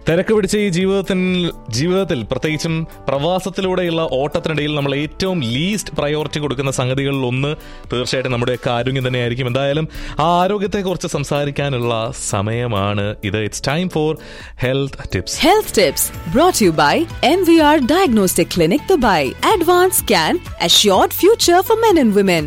തിരക്ക് പിടിച്ച ഈ ജീവിതത്തിൽ ജീവിതത്തിൽ പ്രത്യേകിച്ചും പ്രവാസത്തിലൂടെയുള്ള ഓട്ടത്തിനിടയിൽ നമ്മൾ ഏറ്റവും ലീസ്റ്റ് പ്രയോറിറ്റി കൊടുക്കുന്ന സംഗതികളിൽ ഒന്ന് തീർച്ചയായിട്ടും നമ്മുടെയൊക്കെ ആരോഗ്യം തന്നെയായിരിക്കും എന്തായാലും ആ ആരോഗ്യത്തെക്കുറിച്ച് സംസാരിക്കാനുള്ള സമയമാണ് ഇത് it's time for health tips Health Tips brought to you by MVR Diagnostic Clinic Dubai. Advanced Scan, Assured Future for Men and Women.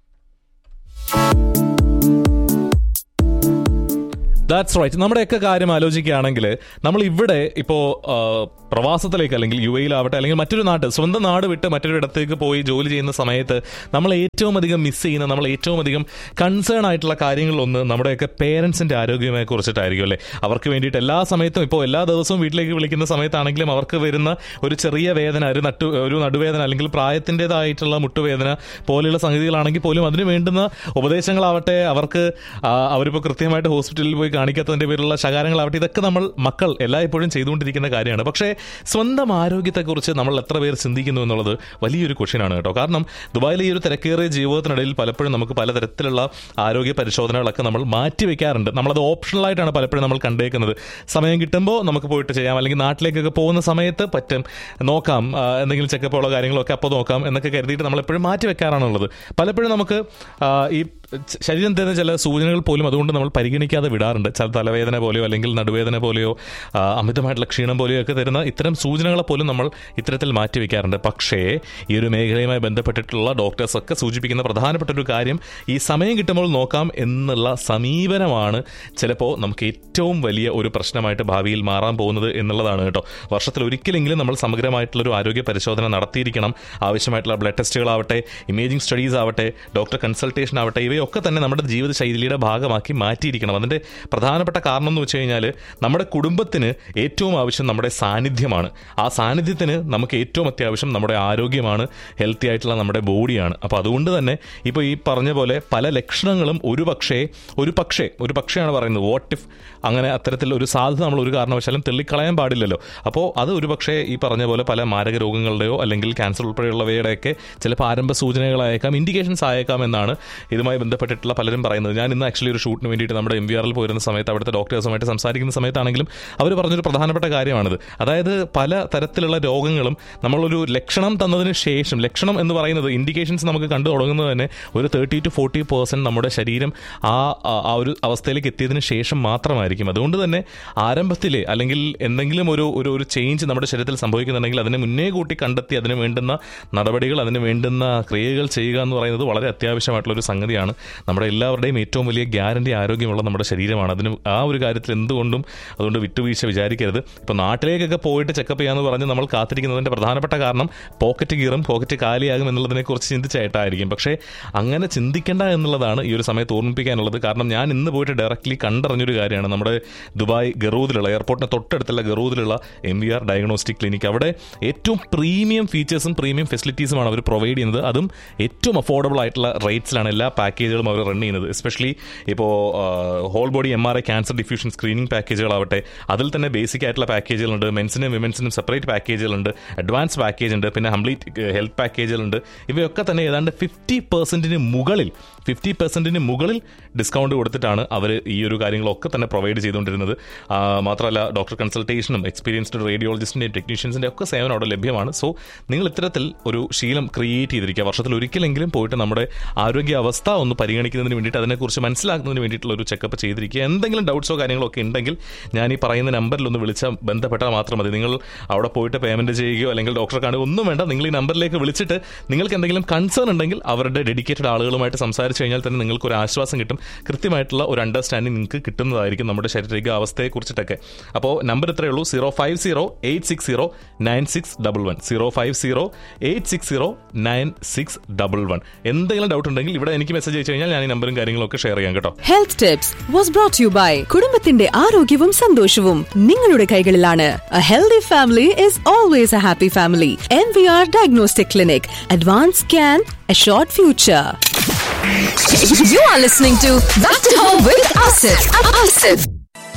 That's right നമ്മുടെയൊക്കെ കാര്യം ആലോചിക്കുകയാണെങ്കിൽ നമ്മൾ ഇവിടെ ഇപ്പോൾ പ്രവാസത്തിലേക്ക് അല്ലെങ്കിൽ യു എയിലാവട്ടെ അല്ലെങ്കിൽ മറ്റൊരു നാട്ട് സ്വന്തം നാട് വിട്ട് മറ്റൊരു ഇടത്തേക്ക് പോയി ജോലി ചെയ്യുന്ന സമയത്ത് നമ്മൾ ഏറ്റവും അധികം മിസ് ചെയ്യുന്ന നമ്മൾ ഏറ്റവും അധികം കൺസേൺ ആയിട്ടുള്ള കാര്യങ്ങളിലൊന്ന് നമ്മുടെയൊക്കെ പേരൻസിന്റെ ആരോഗ്യത്തെ കുറിച്ചിട്ടായിരിക്കും അല്ലേ അവർക്ക് വേണ്ടിയിട്ട് എല്ലാ സമയത്തും ഇപ്പോൾ എല്ലാ ദിവസവും വീട്ടിലേക്ക് വിളിക്കുന്ന സമയത്താണെങ്കിലും അവർക്ക് വരുന്ന ഒരു ചെറിയ വേദന ഒരു നട്ടു ഒരു നടുവേദന അല്ലെങ്കിൽ പ്രായത്തിൻ്റെതായിട്ടുള്ള മുട്ടുവേദന പോലെയുള്ള സംഗതികളാണെങ്കിൽ പോലും അതിന് വേണ്ടുന്ന ഉപദേശങ്ങളാവട്ടെ അവർക്ക് ആ, അവരിപ്പോൾ കൃത്യമായിട്ട് ഹോസ്പിറ്റലിൽ പോയി കാണിക്കാത്തതിന്റെ പേരിലുള്ള ശകാരങ്ങളാവട്ടെ ഇതൊക്കെ നമ്മൾ മക്കൾ എല്ലായ്പ്പോഴും ചെയ്തുകൊണ്ടിരിക്കുന്ന കാര്യമാണ് പക്ഷേ സ്വന്തം ആരോഗ്യത്തെക്കുറിച്ച് നമ്മൾ എത്ര പേർ ചിന്തിക്കുന്നു എന്നുള്ളത് വലിയൊരു ക്വസ്റ്റ്യനാണ് കേട്ടോ കാരണം ദുബായിലെ ഈ ഒരു തിരക്കേറിയ ജീവിതത്തിനിടയിൽ പലപ്പോഴും നമുക്ക് പലതരത്തിലുള്ള ആരോഗ്യ പരിശോധനകളൊക്കെ നമ്മൾ മാറ്റി വെക്കാറുണ്ട് നമ്മളത് ഓപ്ഷണലായിട്ടാണ് പലപ്പോഴും നമ്മൾ കണ്ടേക്കുന്നത് സമയം കിട്ടുമ്പോൾ നമുക്ക് പോയിട്ട് ചെയ്യാം അല്ലെങ്കിൽ നാട്ടിലേക്കൊക്കെ പോകുന്ന സമയത്ത് പറ്റും നോക്കാം ആ, എന്തെങ്കിലും ചെക്കപ്പുകളോ കാര്യങ്ങളൊക്കെ അപ്പോൾ നോക്കാം എന്നൊക്കെ കരുതിയിട്ട് നമ്മൾ എപ്പോഴും മാറ്റി വെക്കാറാണുള്ളത് പലപ്പോഴും നമുക്ക് ആ, ഈ ച- ശരീരം തരുന്ന ചില സൂചനകൾ പോലും അതുകൊണ്ട് നമ്മൾ പരിഗണിക്കാതെ വിടാറുണ്ട് ചില തലവേദന പോലെയോ അല്ലെങ്കിൽ നടുവേദന പോലെയോ ആ, അമിതമായിട്ടുള്ള ക്ഷീണം പോലെയോ ഒക്കെ തരുന്ന ഇത്തരം സൂചനകളെ പോലും നമ്മൾ ഇത്തരത്തിൽ മാറ്റി വെക്കാറുണ്ട് പക്ഷേ ഈ ഒരു മേഖലയുമായി ബന്ധപ്പെട്ടിട്ടുള്ള ഡോക്ടേഴ്സ് ഒക്കെ സൂചിപ്പിക്കുന്ന പ്രധാനപ്പെട്ട ഒരു കാര്യം ഈ സമയം കിട്ടുമ്പോൾ നോക്കാം എന്നുള്ള സമീപനമാണ് ചിലപ്പോൾ നമുക്ക് ഏറ്റവും വലിയ ഒരു പ്രശ്നമായിട്ട് ഭാവിയിൽ മാറാൻ പോകുന്നത് എന്നുള്ളതാണ് കേട്ടോ വർഷത്തിൽ ഒരിക്കലെങ്കിലും നമ്മൾ സമഗ്രമായിട്ടുള്ള ഒരു ആരോഗ്യ പരിശോധന നടത്തിയിരിക്കണം ആവശ്യമായിട്ടുള്ള ബ്ലഡ് ടെസ്റ്റുകളാവട്ടെ ഇമേജിംഗ് സ്റ്റഡീസ് ആവട്ടെ ഡോക്ടർ കൺസൾട്ടേഷൻ ആവട്ടെ ഇവയൊക്കെ തന്നെ നമ്മുടെ ജീവിത ശൈലിയുടെ ഭാഗമാക്കി മാറ്റിയിരിക്കണം അതിൻ്റെ പ്രധാനപ്പെട്ട കാരണം എന്ന് വെച്ച് കഴിഞ്ഞാൽ നമ്മുടെ കുടുംബത്തിന് ഏറ്റവും ആവശ്യം നമ്മുടെ സാന്നിധ്യമാണ് ആ സാന്നിധ്യത്തിന് നമുക്ക് ഏറ്റവും അത്യാവശ്യം നമ്മുടെ ആരോഗ്യമാണ് ഹെൽത്തി ആയിട്ടുള്ള നമ്മുടെ ബോഡിയാണ് അപ്പോൾ അതുകൊണ്ട് തന്നെ ഇപ്പോൾ ഈ പറഞ്ഞ പോലെ പല ലക്ഷണങ്ങളും ഒരു പക്ഷേ ഒരു പക്ഷേ ഒരു പക്ഷേയാണ് പറയുന്നത് വാട്ട് ഇഫ് അങ്ങനെ അത്തരത്തിൽ ഒരു സാധ്യത നമ്മൾ ഒരു കാരണവശാലും തെള്ളിക്കളയാൻ പാടില്ലല്ലോ അപ്പോൾ അത് ഒരു പക്ഷേ ഈ പറഞ്ഞ പോലെ പല മാരക രോഗങ്ങളുടെയോ അല്ലെങ്കിൽ ക്യാൻസർ ഉൾപ്പെടെയുള്ളവയുടെയൊക്കെ ചിലപ്പോൾ ആരംഭ സൂചനകളായേക്കാം ഇൻഡിക്കേഷൻസ് ആയേക്കാം എന്നാണ് ഇതുമായി ബന്ധപ്പെട്ടിട്ടുള്ള പലരും പറയുന്നത് ഞാൻ ഇന്ന് ആക്ച്വലി ഒരു ഷൂട്ടിന് വേണ്ടിയിട്ട് നമ്മുടെ എം വി ആറിൽ പോയിരുന്ന സമയത്ത് അവിടുത്തെ ഡോക്ടേഴ്സുമായിട്ട് സംസാരിക്കുന്ന സമയത്താണെങ്കിലും അവർ പറഞ്ഞൊരു പ്രധാനപ്പെട്ട കാര്യമാണിത് അതായത് പല തരത്തിലുള്ള രോഗങ്ങളും നമ്മളൊരു ലക്ഷണം തന്നതിന് ശേഷം ലക്ഷണം എന്ന് പറയുന്നത് ഇൻഡിക്കേഷൻസ് നമുക്ക് കണ്ടു തുടങ്ങുന്നത് തന്നെ ഒരു തേർട്ടി ടു ഫോർട്ടി പേഴ്സൻറ്റ് നമ്മുടെ ശരീരം ആ ആ- ആ ഒരു അവസ്ഥയിലേക്ക് എത്തിയതിന് ശേഷം മാത്രമായിരിക്കും അതുകൊണ്ട് തന്നെ ആരംഭത്തിൽ അല്ലെങ്കിൽ എന്തെങ്കിലും ഒരു ഒരു ഒരു ചേഞ്ച് നമ്മുടെ ശരീരത്തിൽ സംഭവിക്കുന്നുണ്ടെങ്കിൽ അതിനെ മുന്നേ കൂട്ടി കണ്ടെത്തി അതിന് വേണ്ടുന്ന നടപടികൾ അതിന് വേണ്ടുന്ന ക്രിയകൾ ചെയ്യുക എന്ന് പറയുന്നത് വളരെ അത്യാവശ്യമായിട്ടുള്ള ഒരു സംഗതിയാണ് നമ്മുടെ എല്ലാവരുടെയും ഏറ്റവും വലിയ ഗ്യാരണ്ടി ആരോഗ്യമുള്ള നമ്മുടെ ശരീരമാണ് അതിന് ആ ഒരു കാര്യത്തിൽ എന്തുകൊണ്ടും അതുകൊണ്ട് വിട്ടുവീഴ്ച വിചാരിക്കരുത് ഇപ്പോൾ നാട്ടിലേക്കൊക്കെ പോയിട്ട് ചെക്കപ്പ് ചെയ്യാന്ന് പറഞ്ഞ് നമ്മൾ കാത്തിരിക്കുന്നതിൻ്റെ പ്രധാനപ്പെട്ട കാരണം പോക്കറ്റ് കീറും പോക്കറ്റ് കാലിയാകും എന്നുള്ളതിനെക്കുറിച്ച് ചിന്തിച്ചായിട്ടായിരിക്കും പക്ഷേ അങ്ങനെ ചിന്തിക്കേണ്ട എന്നുള്ളതാണ് ഈ ഒരു സമയത്ത് ഓർമ്മിപ്പിക്കാനുള്ളത് കാരണം ഞാൻ ഇന്ന് പോയിട്ട് ഡയറക്റ്റ്ലി കണ്ടറിഞ്ഞൊരു കാര്യമാണ് നമ്മുടെ ദുബായ് ഗറൂദിലുള്ള എയർപോർട്ടിന് തൊട്ടടുത്തുള്ള ഗറൂദിലുള്ള M V R diagnostic clinic അവിടെ ഏറ്റവും പ്രീമിയം ഫീച്ചേഴ്സും പ്രീമിയം ഫെസിലിറ്റീസുമാണ് അവർ പ്രൊവൈഡ് ചെയ്യുന്നത് അതും ഏറ്റവും അഫോർഡബിൾ ആയിട്ടുള്ള റേറ്റ്സിലാണ് എല്ലാ പാക്കേജുകളും അവർ റൺ ചെയ്യുന്നത് എസ്പെഷ്യലി ഇപ്പോൾ whole body M R I cancer diffusion screening പാക്കേജുകളാവട്ടെ അതിൽ തന്നെ ബേസിക് ആയിട്ടുള്ള പാക്കേജുകളുണ്ട് മെൻസിനും വിമൻസിനും സെപ്പറേറ്റ് പാക്കേജുകളുണ്ട് അഡ്വാൻസ് പാക്കേജ് ഉണ്ട് പിന്നെ കംപ്ലീറ്റ് ഹെൽത്ത് പാക്കേജുകളുണ്ട് ഇവയൊക്കെ തന്നെ ഏതാണ്ട് ഫിഫ്റ്റി പെർസെൻറ്റിന് മുകളിൽ ഫിഫ്റ്റി പെർസെൻറ്റിന് മുകളിൽ ഡിസ്കൗണ്ട് കൊടുത്തിട്ടാണ് അവർ ഈ ഒരു കാര്യങ്ങളൊക്കെ തന്നെ പ്രൊവൈഡ് ചെയ്തുകൊണ്ടിരുന്നത് ആ, മാത്രമല്ല ഡോക്ടർ കൺസൾട്ടേഷനും എക്സ്പീരിയൻസ്ഡ് റേഡിയോളജിസ്റ്റിൻ്റെയും ടെക്നീഷ്യൻസിൻ്റെ ഒക്കെ സേവനം അവിടെ ലഭ്യമാണ് സോ നിങ്ങൾ ഇത്തരത്തിൽ ഒരു ശീലം ക്രിയേറ്റ് ചെയ്തിരിക്കുക വർഷത്തിൽ ഒരിക്കലെങ്കിലും പോയിട്ട് നമ്മുടെ ആരോഗ്യ അവസ്ഥ ഒന്ന് പരിഗണിക്കുന്നതിന് വേണ്ടിയിട്ട് അതിനെക്കുറിച്ച് മനസ്സിലാക്കുന്നതിന് വേണ്ടിയിട്ടുള്ള ഒരു ചെക്കപ്പ് ചെയ്തിരിക്കുക എന്തെങ്കിലും ഡൗട്ട്സോ കാര്യങ്ങളോ ഒക്കെ ഉണ്ടെങ്കിൽ ഞാൻ ഈ പറയുന്ന നമ്പറിൽ ഒന്ന് വിളിച്ചാൽ ബന്ധപ്പെട്ടാൽ മാത്രം മതി നിങ്ങൾ അവിടെ പോയിട്ട് പേയ്മെന്റ് ചെയ്യുകയോ അല്ലെങ്കിൽ ഡോക്ടറെ കാണുകയോ ഒന്നും വേണ്ട നിങ്ങൾ ഈ നമ്പറിലേക്ക് വിളിച്ചിട്ട് നിങ്ങൾക്ക് എന്തെങ്കിലും കൺസേൺ ഉണ്ടെങ്കിൽ അവരുടെ ഡെഡിക്കേറ്റഡ് ആളുകളുമായിട്ട് സംസാരിച്ച് കഴിഞ്ഞാൽ തന്നെ നിങ്ങൾക്ക് ഒരു ആശ്വാസം കിട്ടും കൃത്യമായിട്ടുള്ള ഒരു അണ്ടർസ്റ്റാൻഡിങ് നിങ്ങൾക്ക് കിട്ടുന്നതായിരിക്കും നമ്മുടെ ശാരീരിക അവസ്ഥയെ കുറിച്ചിട്ടൊക്കെ അപ്പോൾ നമ്പർ ഇത്രയേ ഉള്ളൂ zero five zero eight six zero nine six double one zero five zero eight six zero nine six double one എന്തെങ്കിലും ഡൗട്ട് ഉണ്ടെങ്കിൽ ഇവിടെ എനിക്ക് മെസ്സേജ് അയച്ചു കഴിഞ്ഞാൽ ഞാൻ ഈ നമ്പറും കാര്യങ്ങളൊക്കെ ഷെയർ ചെയ്യാം കേട്ടോ Health Tips was brought to you by കുടുംബത്തിന്റെ ആരോഗ്യവും സന്തോഷവും നിങ്ങളുടെ കൈകളിലാണ് A healthy family is always a happy family. MVR Diagnostic Clinic. Advanced Scan, Assured Future. You are listening to Back to Home with Asif. Asif.